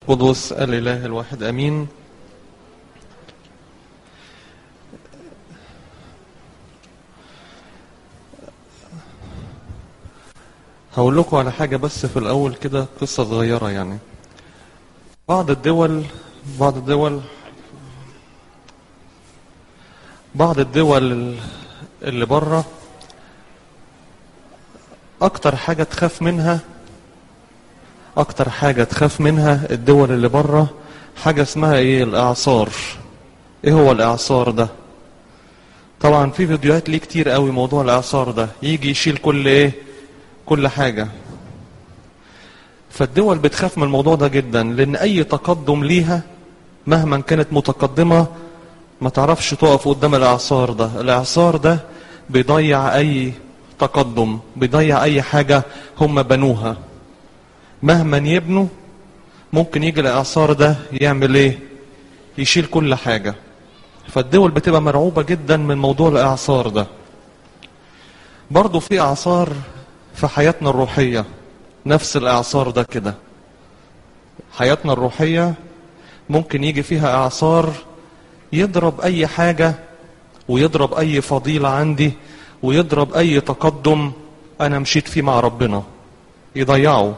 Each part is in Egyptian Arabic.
قدوس الإله الواحد أمين هقول لكم على حاجة بس في الأول كده قصة صغيرة يعني بعض الدول بعض الدول بعض الدول اللي بره أكتر حاجة تخاف منها أكتر حاجة تخاف منها الدول اللي بره حاجة اسمها إيه الإعصار إيه هو الإعصار ده طبعا في فيديوهات ليه كتير قوي موضوع الإعصار ده يجي يشيل كل إيه كل حاجة فالدول بتخاف من الموضوع ده جدا لأن أي تقدم ليها مهما كانت متقدمة ما تعرفش تقف قدام الإعصار ده الإعصار ده بيضيع أي تقدم بيضيع أي حاجة هم بنوها مهما يبنوا ممكن يجي الإعصار ده يعمل إيه يشيل كل حاجة فالدول بتبقى مرعوبة جدا من موضوع الإعصار ده برضو في إعصار في حياتنا الروحية نفس الإعصار ده كده حياتنا الروحية ممكن يجي فيها إعصار يضرب أي حاجة ويضرب أي فضيلة عندي ويضرب أي تقدم أنا مشيت فيه مع ربنا يضيعه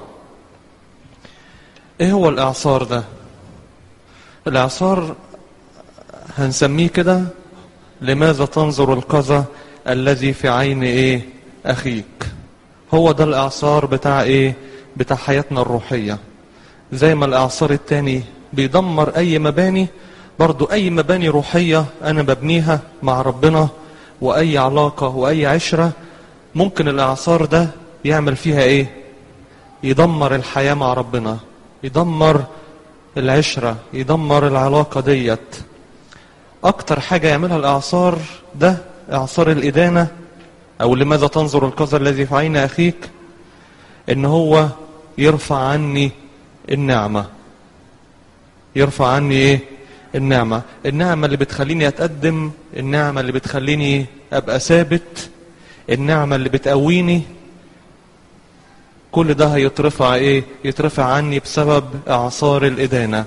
إيه هو الإعصار ده الإعصار هنسميه كده لماذا تنظر القذى الذي في عين إيه أخيك هو ده الإعصار بتاع إيه بتاع حياتنا الروحية زي ما الإعصار التاني بيدمر أي مباني برضو أي مباني روحية أنا ببنيها مع ربنا وأي علاقة وأي عشرة ممكن الإعصار ده يعمل فيها إيه يدمر الحياة مع ربنا يدمر العشرة يدمر العلاقة ديت أكتر حاجة يعملها الإعصار ده إعصار الإدانة أو لماذا تنظر القذى الذي في عين أخيك إن هو يرفع عني النعمة يرفع عني إيه النعمة النعمة اللي بتخليني أتقدم النعمة اللي بتخليني أبقى ثابت النعمة اللي بتقويني كل ده هيترفع إيه يترفع عني بسبب إعصار الإدانة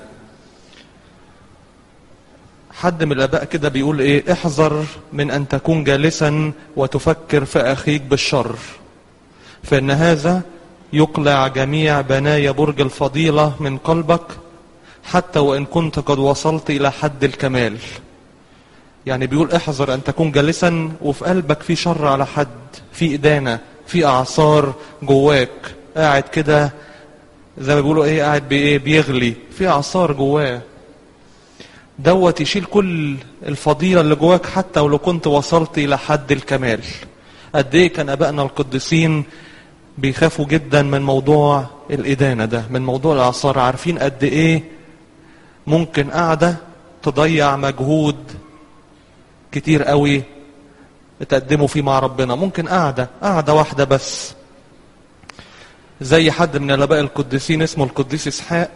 حد من الآباء كده بيقول إيه احذر من أن تكون جالسا وتفكر في أخيك بالشر فإن هذا يقلع جميع بنايا برج الفضيلة من قلبك حتى وإن كنت قد وصلت إلى حد الكمال يعني بيقول احذر أن تكون جالسا وفي قلبك في شر على حد في إدانة في أعصار جواك قاعد كده زي ما بيقولوا ايه قاعد بايه بيغلي في اعصار جواه دوت يشيل كل الفضيله اللي جواك حتى ولو كنت وصلت الى حد الكمال قد ايه كان ابائنا القديسين بيخافوا جدا من موضوع الادانه ده من موضوع الاعصار عارفين قد ايه ممكن قاعده تضيع مجهود كتير قوي تقدموا فيه مع ربنا ممكن قاعده قاعده واحده بس زي حد من الاباء القديسين اسمه القديس اسحاق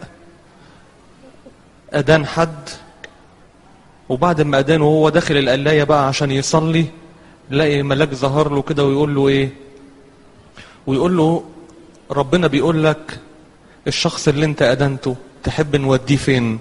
ادان حد وبعد ما ادانه وهو داخل القلايه بقى عشان يصلي يلاقي ملاك ظهر له كده ويقول له ايه ويقول له ربنا بيقول لك الشخص اللي انت ادنته تحب نوديه فين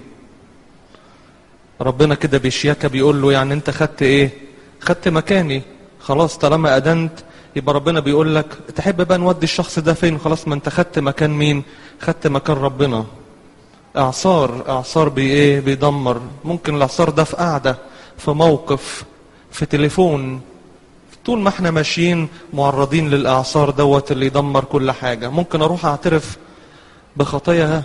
ربنا كده بشياكه بيقول له يعني انت خدت ايه خدت مكاني خلاص طالما ادنت يبقى ربنا بيقول لك تحب بقى نودي الشخص ده فين خلاص ما انت خدت مكان مين خدت مكان ربنا اعصار اعصار بي ايه بيدمر ممكن الاعصار ده في قعده في موقف في تليفون طول ما احنا ماشيين معرضين للاعصار دوت اللي يدمر كل حاجه ممكن اروح اعترف بخطايا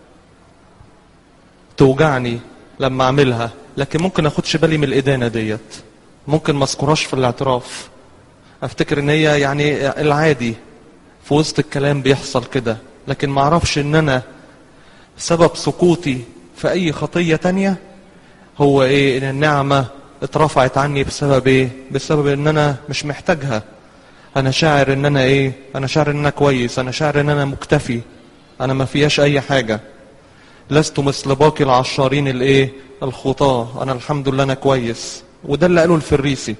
توجعني لما اعملها لكن ممكن اخدش بالي من الادانه ديت ممكن ما اذكرهاش في الاعتراف افتكر ان هي يعني العادي في وسط الكلام بيحصل كده لكن ما اعرفش ان انا سبب سقوطي في اي خطية تانية هو ايه ان النعمة اترفعت عني بسبب ايه بسبب ان انا مش محتاجها انا شاعر ان انا ايه انا شاعر ان انا كويس انا شاعر ان انا مكتفي انا ما فيهاش اي حاجة لست مثل باقي العشارين الايه الخطاة انا الحمد لله انا كويس وده اللي قاله الفريسي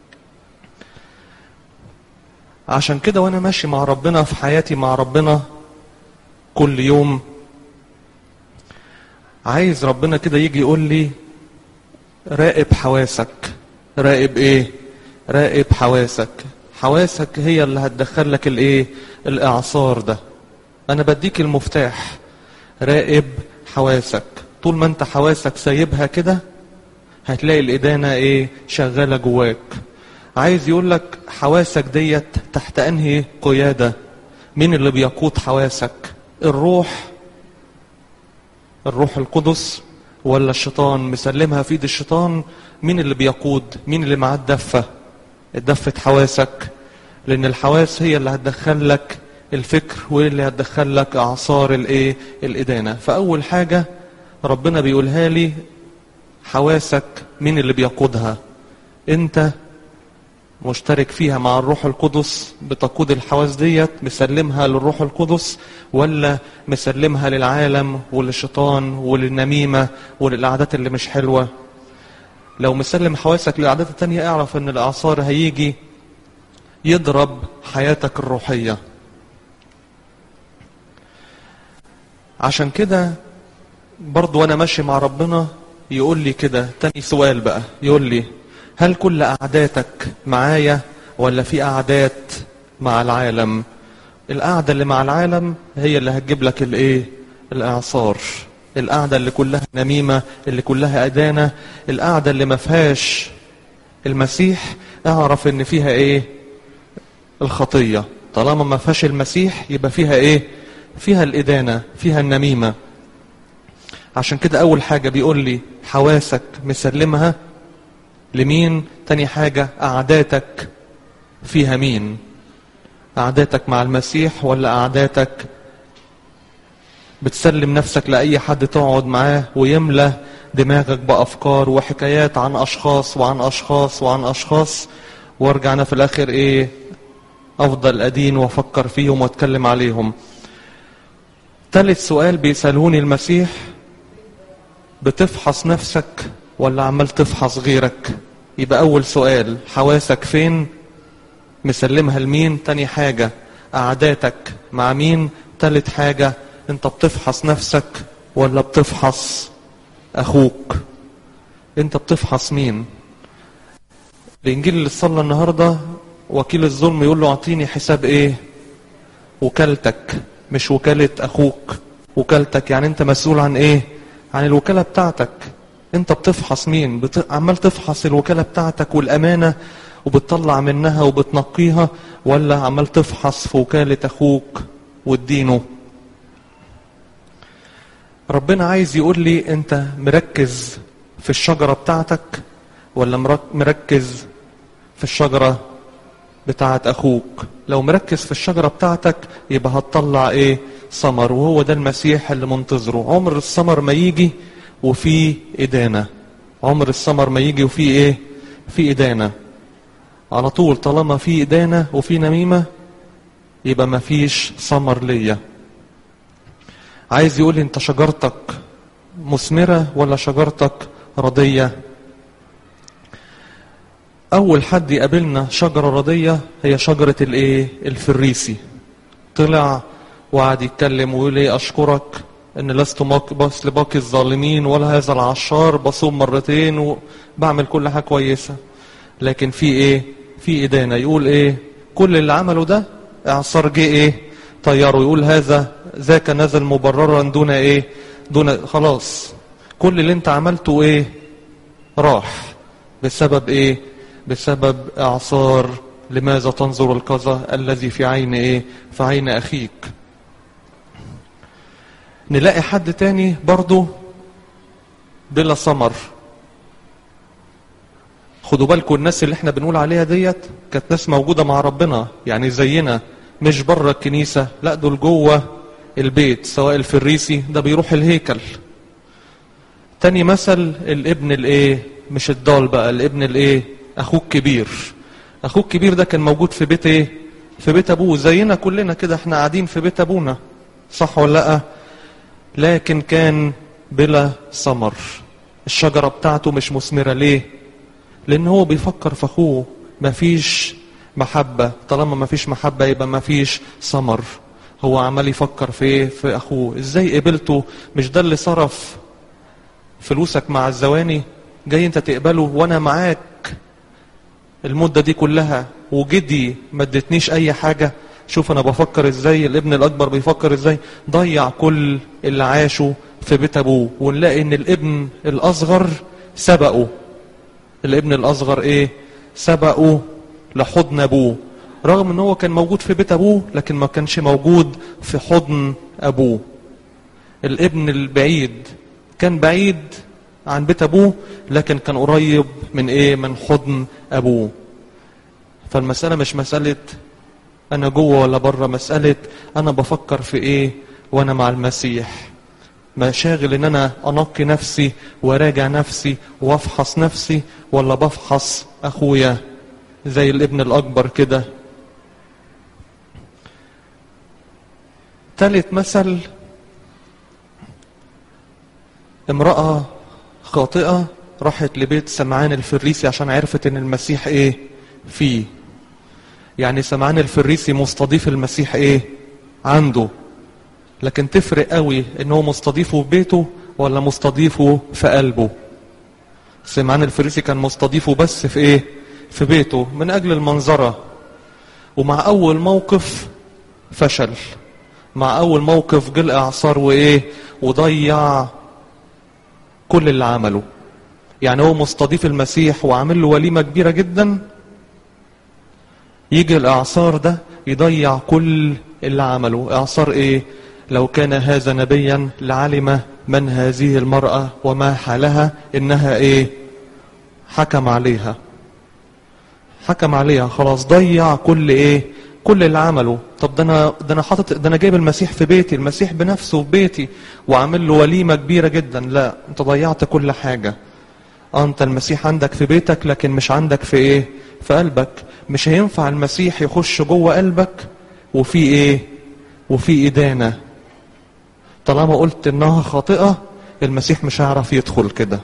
عشان كده وانا ماشي مع ربنا في حياتي مع ربنا كل يوم عايز ربنا كده يجي يقول لي راقب حواسك راقب ايه راقب حواسك حواسك هي اللي هتدخل لك الايه الاعصار ده انا بديك المفتاح راقب حواسك طول ما انت حواسك سايبها كده هتلاقي الادانه ايه شغاله جواك عايز يقول لك حواسك ديت تحت انهي قياده مين اللي بيقود حواسك الروح الروح القدس ولا الشيطان مسلمها في ايد الشيطان مين اللي بيقود مين اللي معاه الدفه الدفه حواسك لان الحواس هي اللي هتدخل لك الفكر واللي هتدخل لك اعصار الايه الادانه فاول حاجه ربنا بيقولها لي حواسك مين اللي بيقودها انت مشترك فيها مع الروح القدس بتقود الحواس ديت مسلمها للروح القدس ولا مسلمها للعالم وللشيطان وللنميمة وللعادات اللي مش حلوة لو مسلم حواسك للعادات التانية اعرف ان الاعصار هيجي يضرب حياتك الروحية عشان كده برضو وانا ماشي مع ربنا يقول لي كده تاني سؤال بقى يقول لي هل كل قعداتك معايا ولا في قعدات مع العالم القعدة اللي مع العالم هي اللي هتجيب لك الايه الاعصار القعدة اللي كلها نميمة اللي كلها ادانة القعدة اللي ما فيهاش المسيح اعرف ان فيها ايه الخطية طالما ما فيهاش المسيح يبقى فيها ايه فيها الادانة فيها النميمة عشان كده اول حاجة بيقول لي حواسك مسلمها لمين تاني حاجة قعداتك فيها مين قعداتك مع المسيح ولا قعداتك بتسلم نفسك لأي حد تقعد معاه ويملى دماغك بأفكار وحكايات عن أشخاص وعن أشخاص وعن أشخاص وارجع أنا في الآخر إيه أفضل أدين وأفكر فيهم وأتكلم عليهم ثالث سؤال بيسألوني المسيح بتفحص نفسك ولا عمال تفحص غيرك يبقى أول سؤال حواسك فين مسلمها لمين تاني حاجة قعداتك مع مين تالت حاجة انت بتفحص نفسك ولا بتفحص أخوك انت بتفحص مين الإنجيل اللي صلى النهاردة وكيل الظلم يقول له اعطيني حساب ايه وكالتك مش وكالة أخوك وكالتك يعني انت مسؤول عن ايه عن الوكالة بتاعتك انت بتفحص مين بت... عمال تفحص الوكالة بتاعتك والأمانة وبتطلع منها وبتنقيها ولا عمال تفحص في وكالة أخوك وتدينه ربنا عايز يقول لي انت مركز في الشجرة بتاعتك ولا مركز في الشجرة بتاعت أخوك لو مركز في الشجرة بتاعتك يبقى هتطلع ايه ثمر وهو ده المسيح اللي منتظره عمر الثمر ما يجي وفي إدانة عمر الثمر ما يجي وفي إيه في إدانة على طول طالما في إدانة وفي نميمة يبقى ما فيش ثمر ليا عايز يقول لي انت شجرتك مثمرة ولا شجرتك رضية أول حد يقابلنا شجرة رضية هي شجرة الإيه الفريسي طلع وقعد يتكلم ويقول ايه أشكرك ان لست بس لباقي الظالمين ولا هذا العشار بصوم مرتين وبعمل كل حاجه كويسه لكن في ايه في ادانه يقول ايه كل اللي عمله ده اعصار جه ايه طيره يقول هذا ذاك نزل مبررا دون ايه دون خلاص كل اللي انت عملته ايه راح بسبب ايه بسبب اعصار لماذا تنظر القذى الذي في عين ايه في عين اخيك نلاقي حد تاني برضه بلا ثمر خدوا بالكم الناس اللي احنا بنقول عليها ديت كانت ناس موجوده مع ربنا يعني زينا مش بره الكنيسه لا دول جوه البيت سواء الفريسي ده بيروح الهيكل تاني مثل الابن الايه مش الضال بقى الابن الايه اخوك كبير اخوك كبير ده كان موجود في بيت ايه في بيت ابوه زينا كلنا كده احنا قاعدين في بيت ابونا صح ولا لا لكن كان بلا ثمر الشجرة بتاعته مش مثمرة ليه لان هو بيفكر في اخوه مفيش محبة طالما مفيش محبة يبقى مفيش ثمر هو عمال يفكر في ايه في اخوه ازاي قبلته مش ده اللي صرف فلوسك مع الزواني جاي انت تقبله وانا معاك المدة دي كلها وجدي ما ادتنيش اي حاجة شوف انا بفكر ازاي الابن الاكبر بيفكر ازاي ضيع كل اللي عاشه في بيت ابوه ونلاقي ان الابن الاصغر سبقه الابن الاصغر ايه سبقه لحضن ابوه رغم ان هو كان موجود في بيت ابوه لكن ما كانش موجود في حضن ابوه الابن البعيد كان بعيد عن بيت ابوه لكن كان قريب من ايه من حضن ابوه فالمسألة مش مسألة انا جوه ولا بره مسألة انا بفكر في ايه وانا مع المسيح مشاغل ان انا انقي نفسي وراجع نفسي وافحص نفسي ولا بفحص اخويا زي الابن الاكبر كده ثالث مثل امرأة خاطئة راحت لبيت سمعان الفريسي عشان عرفت ان المسيح ايه فيه يعني سمعان الفريسي مستضيف المسيح ايه عنده لكن تفرق قوي ان هو مستضيفه في بيته ولا مستضيفه في قلبه سمعان الفريسي كان مستضيفه بس في ايه في بيته من اجل المنظرة ومع اول موقف فشل مع اول موقف جه الاعصار وايه وضيع كل اللي عمله يعني هو مستضيف المسيح وعامل له وليمة كبيرة جدا يجي الاعصار ده يضيع كل اللي عمله اعصار ايه لو كان هذا نبيا لعلم من هذه المرأة وما حالها انها ايه حكم عليها حكم عليها خلاص ضيع كل ايه كل اللي عمله طب ده انا ده انا حاطط ده انا جايب المسيح في بيتي المسيح بنفسه في بيتي وعامل له وليمه كبيره جدا لا انت ضيعت كل حاجه اه انت المسيح عندك في بيتك لكن مش عندك في ايه في قلبك مش هينفع المسيح يخش جوه قلبك وفي ايه وفي ادانه طالما قلت انها خاطئه المسيح مش هيعرف يدخل كده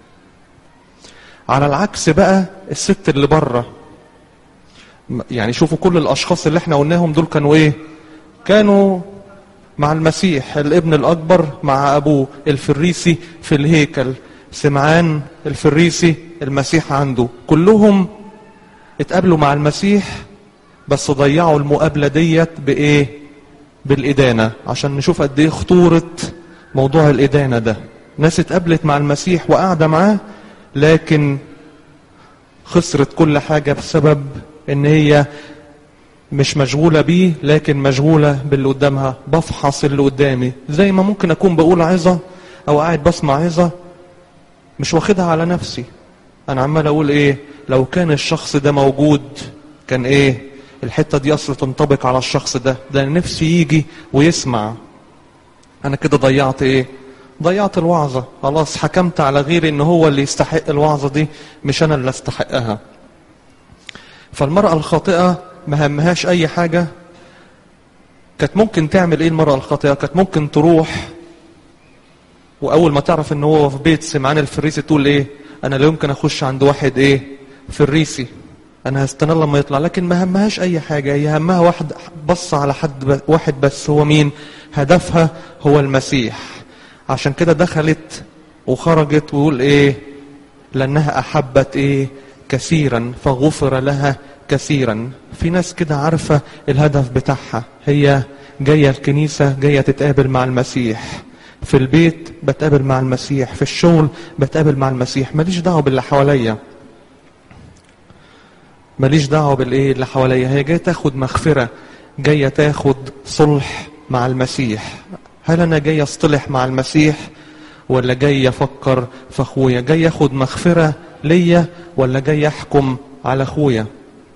على العكس بقى الست اللي بره يعني شوفوا كل الاشخاص اللي احنا قلناهم دول كانوا ايه كانوا مع المسيح الابن الاكبر مع ابوه الفريسي في الهيكل سمعان الفريسي المسيح عنده كلهم اتقابلوا مع المسيح بس ضيعوا المقابلة ديت بايه بالادانة عشان نشوف قد ايه خطورة موضوع الادانة ده ناس اتقابلت مع المسيح وقاعدة معاه لكن خسرت كل حاجة بسبب ان هي مش مشغولة بيه لكن مشغولة باللي قدامها بفحص اللي قدامي زي ما ممكن اكون بقول عظة او قاعد بسمع عظة مش واخدها على نفسي انا عمال اقول ايه لو كان الشخص ده موجود كان ايه الحتة دي اصلا تنطبق على الشخص ده ده نفسي يجي ويسمع انا كده ضيعت ايه ضيعت الوعظة خلاص حكمت على غيري ان هو اللي يستحق الوعظة دي مش انا اللي استحقها فالمرأة الخاطئة ما همهاش اي حاجة كانت ممكن تعمل ايه المرأة الخاطئة كانت ممكن تروح واول ما تعرف ان هو في بيت سمعان الفريسي تقول ايه انا لا يمكن اخش عند واحد ايه فريسي انا هستنى لما يطلع لكن ما همهاش اي حاجة هي همها واحد بص على حد ب... واحد بس هو مين هدفها هو المسيح عشان كده دخلت وخرجت ويقول ايه لانها احبت ايه كثيرا فغفر لها كثيرا في ناس كده عارفة الهدف بتاعها هي جاية الكنيسة جاية تتقابل مع المسيح في البيت بتقابل مع المسيح في الشغل بتقابل مع المسيح ماليش دعوة باللي حواليا ماليش دعوة بالايه اللي حواليا هي جاية تاخد مغفرة جاية تاخد صلح مع المسيح هل انا جاي اصطلح مع المسيح ولا جاي افكر في اخويا جاي اخد مغفرة ليا ولا جاي احكم على اخويا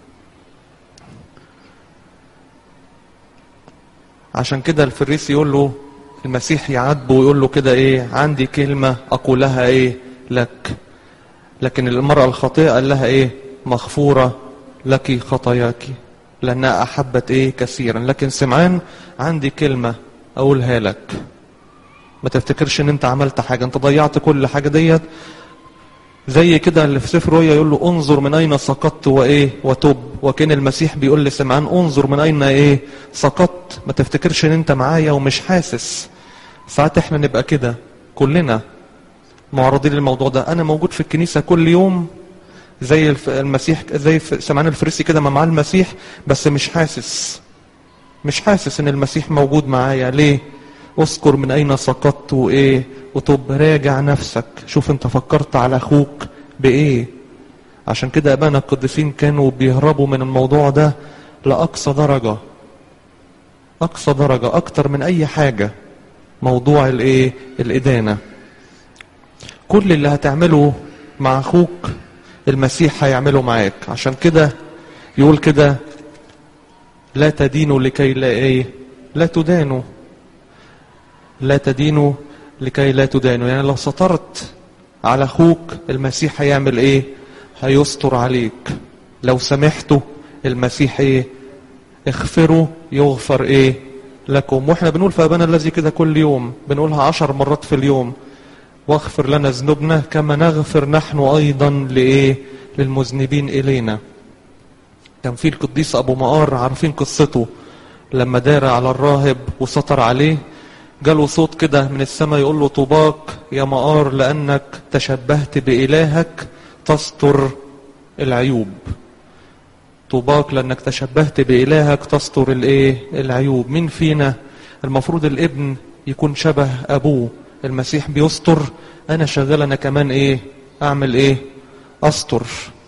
عشان كده الفريسي يقول له المسيح يعاتبه ويقول له كده ايه عندي كلمة اقولها ايه لك لكن المرأة الخاطئة قال لها ايه مغفورة لك خطاياك لانها احبت ايه كثيرا لكن سمعان عندي كلمة اقولها لك ما تفتكرش ان انت عملت حاجة انت ضيعت كل حاجة ديت زي كده اللي في سفر رؤيا يقول له انظر من اين سقطت وايه وتب وكان المسيح بيقول لسمعان انظر من اين ايه سقطت ما تفتكرش ان انت معايا ومش حاسس ساعات احنا نبقى كده كلنا معرضين للموضوع ده انا موجود في الكنيسة كل يوم زي الف- المسيح زي ف- سمعان الفريسي كده ما معاه المسيح بس مش حاسس مش حاسس ان المسيح موجود معايا ليه اذكر من اين سقطت وايه وتب راجع نفسك شوف انت فكرت على اخوك بايه عشان كده ابانا القديسين كانوا بيهربوا من الموضوع ده لاقصى درجة اقصى درجة اكتر من اي حاجة موضوع الايه الادانة كل اللي هتعمله مع اخوك المسيح هيعمله معاك عشان كده يقول كده لا تدينوا لكي لا ايه لا تدانوا لا تدينوا لكي لا تدانوا يعني لو سطرت على اخوك المسيح هيعمل ايه هيستر عليك لو سمحته المسيح ايه اغفروا يغفر ايه لكم واحنا بنقول في ابانا الذي كده كل يوم بنقولها عشر مرات في اليوم واغفر لنا ذنوبنا كما نغفر نحن ايضا لايه للمذنبين الينا كان في القديس ابو مقار عارفين قصته لما دار على الراهب وسطر عليه جاله صوت كده من السماء يقول له طوباك يا مقار لانك تشبهت بالهك تستر العيوب طوباك لانك تشبهت بالهك تستر الايه العيوب مين فينا المفروض الابن يكون شبه ابوه المسيح بيستر انا شغال انا كمان ايه اعمل ايه استر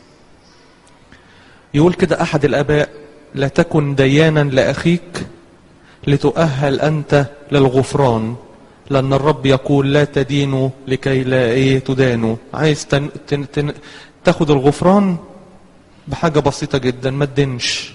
يقول كده احد الاباء لا تكن ديانا لاخيك لتؤهل انت للغفران لان الرب يقول لا تدينوا لكي لا ايه تدانوا عايز تن تن تن تاخد الغفران بحاجة بسيطة جدا ما تدينش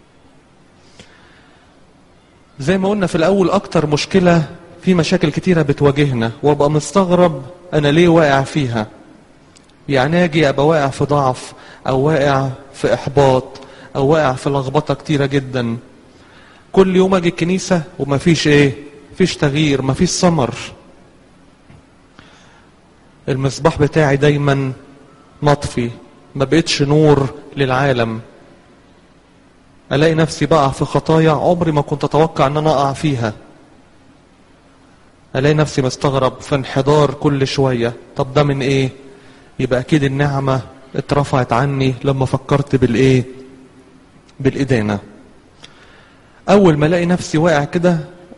زي ما قلنا في الاول اكتر مشكلة في مشاكل كتيرة بتواجهنا وابقى مستغرب انا ليه واقع فيها يعني اجي ابقى واقع في ضعف او واقع في احباط او واقع في لخبطه كتيره جدا كل يوم اجي الكنيسه ومفيش ايه مفيش تغيير مفيش ثمر المصباح بتاعي دايما مطفي ما بقتش نور للعالم الاقي نفسي بقع في خطايا عمري ما كنت اتوقع ان انا اقع فيها الاقي نفسي مستغرب في انحدار كل شويه طب ده من ايه يبقى اكيد النعمة اترفعت عني لما فكرت بالايه بالادانة اول ما الاقي نفسي واقع كده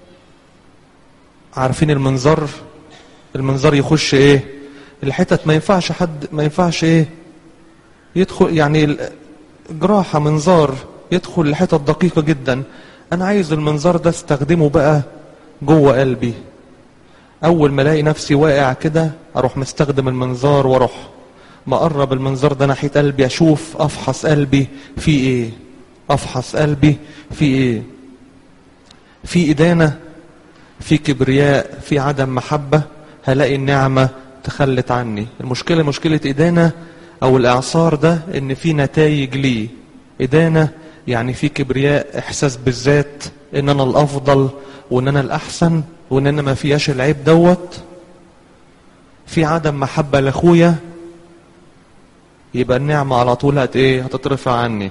عارفين المنظر المنظر يخش ايه الحتت ما ينفعش حد ما ينفعش ايه يدخل يعني جراحة منظار يدخل لحتت دقيقة جدا انا عايز المنظار ده استخدمه بقى جوه قلبي اول ما الاقي نفسي واقع كده اروح مستخدم المنظار واروح مقرب المنظار ده ناحيه قلبي اشوف افحص قلبي في ايه افحص قلبي في ايه في ادانه في كبرياء في عدم محبه هلاقي النعمه تخلت عني المشكله مشكله ادانه او الاعصار ده ان في نتائج ليه ادانه يعني في كبرياء احساس بالذات ان انا الافضل وان انا الاحسن وان انا ما فيهاش العيب دوت في عدم محبه لاخويا يبقى النعمه على طول هت ايه هتترفع عني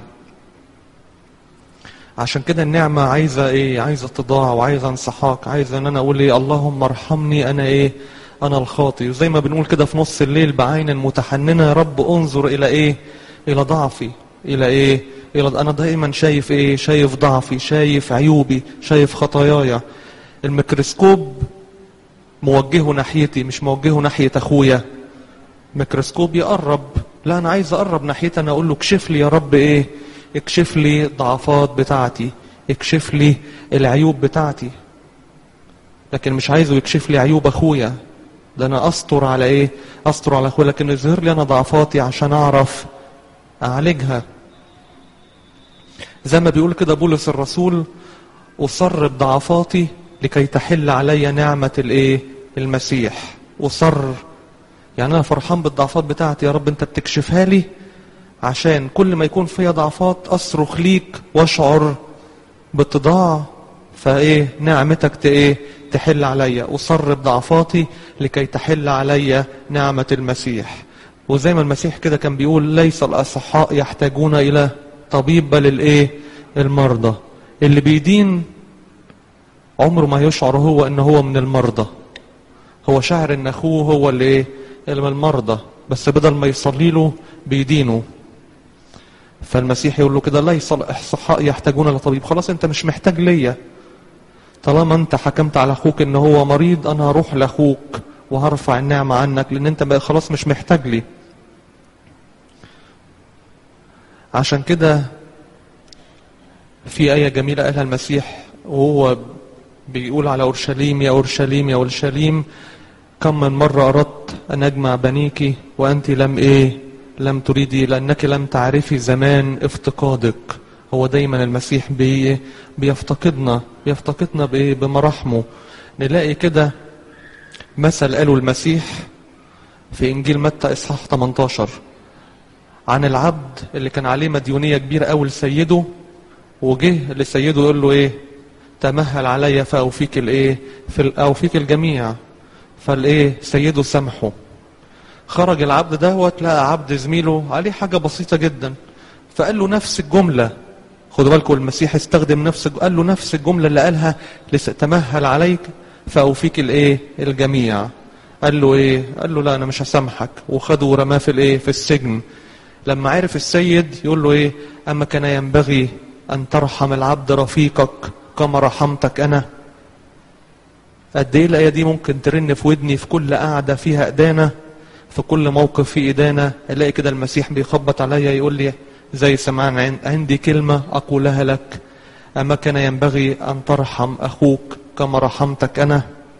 عشان كده النعمه عايزه ايه عايزه اتضاع وعايزه انصحاك عايزه ان انا اقول ايه اللهم ارحمني انا ايه انا الخاطي وزي ما بنقول كده في نص الليل بعين متحننه يا رب انظر الى ايه الى ضعفي الى ايه الى انا دايما شايف ايه شايف ضعفي شايف عيوبي شايف خطاياي الميكروسكوب موجهه ناحيتي مش موجهه ناحيه اخويا ميكروسكوب يقرب لا انا عايز اقرب ناحيتي انا اقول له اكشف لي يا رب ايه اكشف لي الضعفات بتاعتي اكشف لي العيوب بتاعتي لكن مش عايزه يكشف لي عيوب اخويا ده انا استر على ايه استر على اخويا لكن يظهر لي انا ضعفاتي عشان اعرف اعالجها زي ما بيقول كده بولس الرسول اصر بضعفاتي لكي تحل علي نعمة الايه المسيح اصر يعني انا فرحان بالضعفات بتاعتي يا رب انت بتكشفها لي عشان كل ما يكون فيا ضعفات اصرخ ليك واشعر باتضاع فايه نعمتك ت- ايه تحل عليا اصر بضعفاتي لكي تحل عليا نعمة المسيح وزي ما المسيح كده كان بيقول ليس الاصحاء يحتاجون الى طبيب بل الايه المرضى اللي بيدين عمره ما يشعر هو ان هو من المرضى هو شاعر ان اخوه هو اللي ايه المرضى بس بدل ما يصلي له بيدينه فالمسيح يقول له كده ليس الاصحاء يحتاجون لطبيب خلاص انت مش محتاج ليا طالما انت حكمت على اخوك ان هو مريض انا هروح لاخوك وهرفع النعمة عنك لان انت بقى خلاص مش محتاج لي عشان كده في آية جميلة قالها المسيح وهو بيقول على أورشليم يا أورشليم يا أورشليم كم من مرة أردت أن أجمع بنيك وأنت لم إيه لم تريدي لأنك لم تعرفي زمان افتقادك هو دايما المسيح بي بيفتقدنا بيفتقدنا بإيه بمراحمه نلاقي كده مثل قاله المسيح في إنجيل متى إصحاح 18 عن العبد اللي كان عليه مديونية كبيرة أوي لسيده وجه لسيده يقول له إيه تمهل عليا فأوفيك الإيه في أوفيك الجميع فالإيه سيده سامحه خرج العبد دوت لقى عبد زميله عليه حاجة بسيطة جدا فقال له نفس الجملة خدوا بالكم المسيح استخدم نفس قال له نفس الجملة اللي قالها تمهل عليك فأوفيك الإيه الجميع قال له إيه قال له لا أنا مش هسامحك وخده ورماه في الإيه في السجن لما عرف السيد يقول له إيه أما كان ينبغي أن ترحم العبد رفيقك كما رحمتك أنا قد إيه الآية دي ممكن ترن في ودني في كل قعدة فيها إدانة في كل موقف فيه إدانة ألاقي كده المسيح بيخبط عليا يقول لي زي سمعان عندي كلمة أقولها لك أما كان ينبغي أن ترحم أخوك كما رحمتك أنا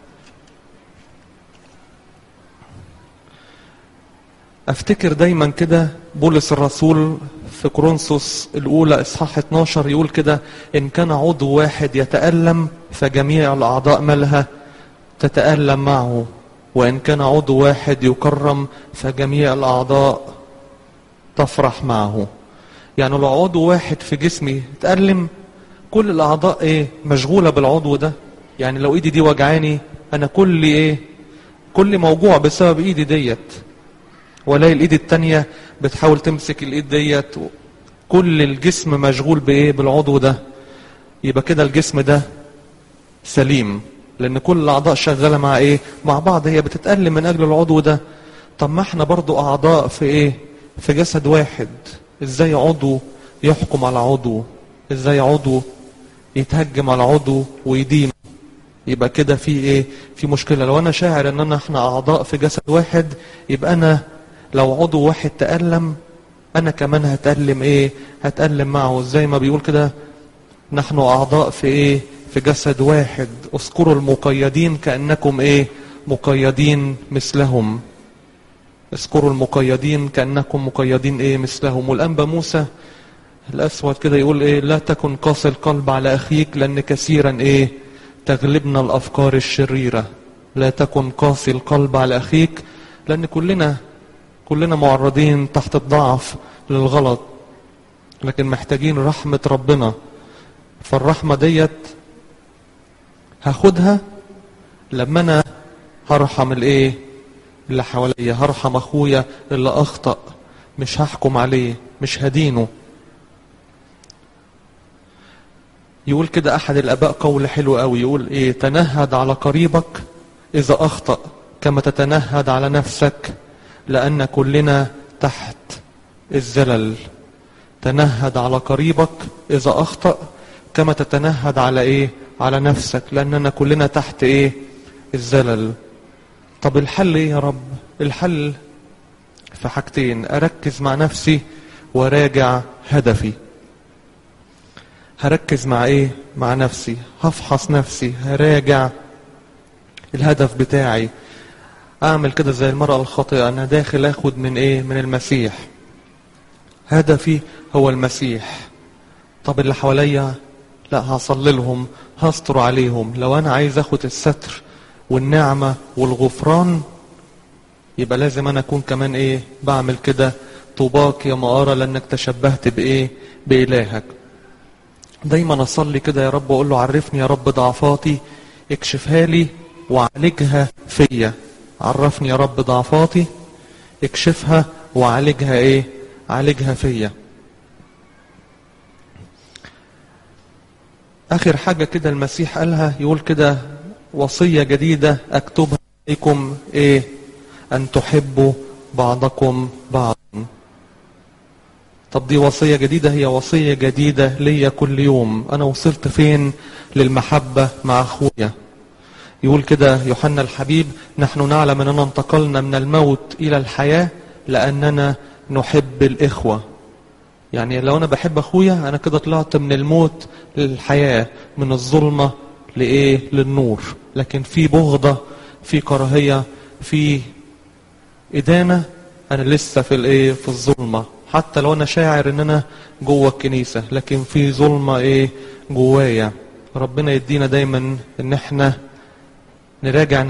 أفتكر دايما كده بولس الرسول في كورنثوس الأولى إصحاح 12 يقول كده إن كان عضو واحد يتألم فجميع الأعضاء مالها تتألم معه وإن كان عضو واحد يكرم فجميع الأعضاء تفرح معه يعني لو عضو واحد في جسمي تألم كل الأعضاء إيه مشغولة بالعضو ده يعني لو إيدي دي وجعاني أنا كل إيه كل موجوع بسبب إيدي ديت ولاقي الإيد التانية بتحاول تمسك الإيد ديت كل الجسم مشغول بإيه بالعضو ده يبقى كده الجسم ده سليم لان كل الاعضاء شغاله مع ايه مع بعض هي بتتألم من اجل العضو ده طب ما احنا برضو اعضاء في ايه في جسد واحد ازاي عضو يحكم على عضو ازاي عضو يتهجم على عضو ويدين يبقى كده في ايه في مشكله لو انا شاعر ان انا احنا اعضاء في جسد واحد يبقى انا لو عضو واحد تألم انا كمان هتألم ايه هتألم معه زي ما بيقول كده نحن اعضاء في ايه في جسد واحد اذكروا المقيدين كأنكم ايه مقيدين مثلهم اذكروا المقيدين كأنكم مقيدين ايه مثلهم والأنبا موسى الأسود كده يقول ايه لا تكن قاسي القلب على أخيك لأن كثيرا ايه تغلبنا الأفكار الشريرة لا تكن قاسي القلب على أخيك لأن كلنا كلنا معرضين تحت الضعف للغلط لكن محتاجين رحمة ربنا فالرحمة ديت هاخدها لما انا هرحم الايه اللي حواليا هرحم اخويا اللي اخطأ مش هحكم عليه مش هدينه يقول كده احد الاباء قول حلو قوي يقول ايه تنهد على قريبك اذا اخطأ كما تتنهد على نفسك لان كلنا تحت الزلل تنهد على قريبك اذا اخطأ كما تتنهد على ايه على نفسك لاننا كلنا تحت ايه الزلل طب الحل ايه يا رب الحل في حاجتين اركز مع نفسي وراجع هدفي هركز مع ايه مع نفسي هفحص نفسي هراجع الهدف بتاعي اعمل كده زي المرأة الخاطئة انا داخل اخد من ايه من المسيح هدفي هو المسيح طب اللي حواليا لا هصلي لهم هستر عليهم لو انا عايز اخد الستر والنعمة والغفران يبقى لازم انا اكون كمان ايه بعمل كده طوباك يا مقارة لانك تشبهت بايه بإلهك دايما اصلي كده يا رب واقول له عرفني يا رب ضعفاتي اكشفها لي وعالجها فيا عرفني يا رب ضعفاتي اكشفها وعالجها ايه عالجها فيا اخر حاجة كده المسيح قالها يقول كده وصية جديدة اكتبها عليكم ايه أن تحبوا بعضكم بعضا طب دي وصية جديدة هي وصية جديدة ليا كل يوم أنا وصلت فين للمحبة مع أخويا يقول كده يوحنا الحبيب نحن نعلم أننا انتقلنا من الموت إلى الحياة لأننا نحب الإخوة يعني لو أنا بحب أخويا أنا كده طلعت من الموت للحياة من الظلمة لإيه للنور لكن في بغضة في كراهية في إدانة أنا لسه في الإيه في الظلمة حتى لو أنا شاعر إن أنا جوه الكنيسة لكن في ظلمة إيه جوايا ربنا يدينا دايما إن إحنا نراجع